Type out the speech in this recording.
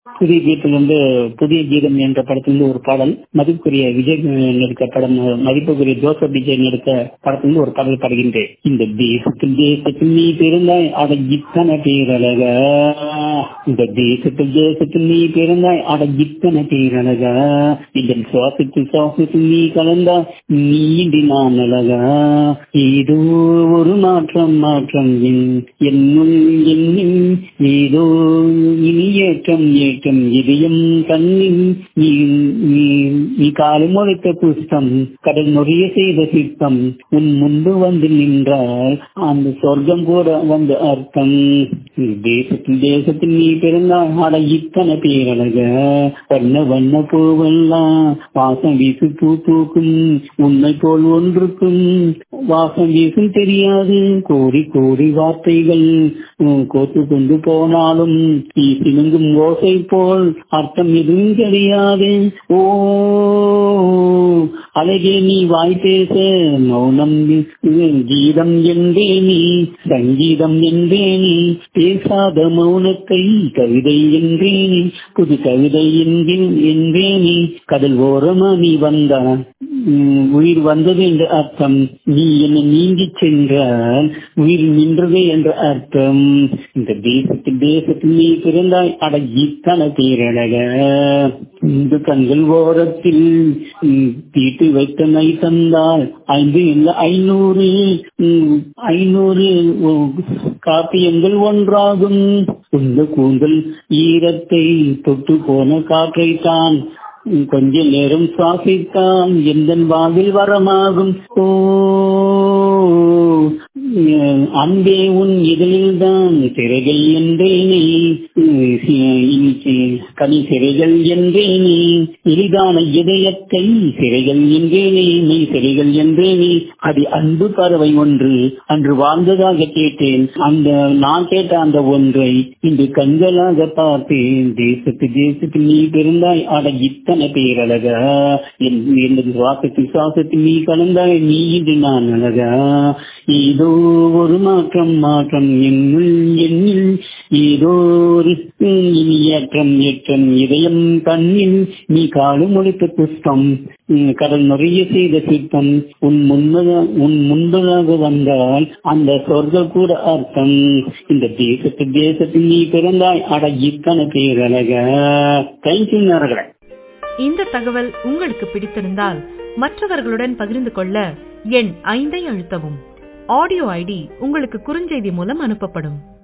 புதிய கீதம் வந்து புதிய கீதம் என்ற படத்திலிருந்து ஒரு பாடல் மதிப்புக்குரிய விஜய் நடித்த படம் மதிப்புக்குரிய ஜோசப் விஜய் நடித்த படத்திலிருந்து ஒரு பாடல் பாடுகின்றேன் இந்த தேசத்தில் தேசத்தில் நீ பிறந்தாய் அட இத்தனை பேரழகா இந்த தேசத்தில் தேசத்தில் நீ பிறந்தாய் அட இத்தனை பேரழகா இதன் சுவாசத்தில் சுவாசத்தில் நீ கலந்தா நீ இன்றி நான் அழகா ஏதோ ஒரு மாற்றம் மாற்றம் என் என்னுள் என்னில் ஏதோ இனி ஏற்றம் ஏற்றம் இதயம் கண்ணில் நீ நீ நீ காலம் முளைத்த புஷ்பம் கடல் நொறிய செய்த சிற்பம் உன் முன்பு வந்து நின்றால் அந்த சொர்க்கம் கூட வந்து அர்த்தம் தேசத்தில் தேசத்தில் நீ பிறந்தால் ஆட இத்தனை பேரழக வண்ண வண்ண பூவெல்லாம் வாசம் வீசு பூ பூக்கும் உன்னை போல் ஒன்றுக்கும் வாசம் வீசும் தெரியாது கோடி கோடி வார்த்தைகள் கோத்து கொண்டு போனாலும் நீ சிலுங்கும் ஓசை போல் அர்த்தம் எதுவும் கிடையாது ஓ அழகே நீ வாய் பேச மௌனம் கீதம் என்றே நீ சங்கீதம் என்றே நீ பேசாத மௌனத்தை கவிதை என்றே நீ புது கவிதை என்றே நீ கடல் ஓரமா நீ வந்தான் உயிர் வந்தது என்ற அர்த்தம் நீ என்னை நீங்கி சென்றால் உயிர் நின்றது என்ற அர்த்தம் இந்த தேசத்தில் தேசத்தில் நீ பிறந்தாய் அட இத்தனை பேரழக இந்த கண்கள் ஓரத்தில் தீட்டு வைத்த மை தந்தால் ஐந்து இல்ல ஐநூறு ஐநூறு காப்பியங்கள் ஒன்றாகும் இந்த கூந்தல் ஈரத்தை தொட்டு போன காற்றைத்தான் கொஞ்ச நேரம் சுவாசித்தான் எந்த வாவில் வரமாகும் ஓ அன்பே உன் இதழில் தான் சிறைகள் என்றேனே கனி சிறைகள் என்றேனே எளிதான இதயத்தை சிறைகள் என்றேனே நீ சிறைகள் என்றேனே அது அன்பு பறவை ஒன்று அன்று வாழ்ந்ததாக கேட்டேன் அந்த நான் கேட்ட அந்த ஒன்றை இன்று கண்களாக பார்த்தேன் தேசத்து தேசத்தில் நீ பிறந்தாய் அட இத்தனை பேரழகா எனது சுவாசத்தில் சுவாசத்தில் நீ கலந்தாய் நீ இன்று நான் அழகா ஏதோ ஒரு மாற்றம் மாற்றம் என்னுள் என்னில் ஏதோ ஒரு ஏற்றம் ஏற்றம் இதயம் கண்ணில் நீ காலம் ஒழித்த புஷ்பம் கடல் நிறைய செய்த சிற்பம் உன் முன்பதாக உன் முன்பதாக வந்தால் அந்த சொர்க்கம் கூட அர்த்தம் இந்த தேசத்து தேசத்தில் நீ பிறந்தாய் அட இத்தனை பேரழக தேங்க்யூ நேரங்களே இந்த தகவல் உங்களுக்கு பிடித்திருந்தால் மற்றவர்களுடன் பகிர்ந்து கொள்ள எண் ஐந்தை அழுத்தவும் ஆடியோ ஐடி உங்களுக்கு குறுஞ்செய்தி மூலம் அனுப்பப்படும்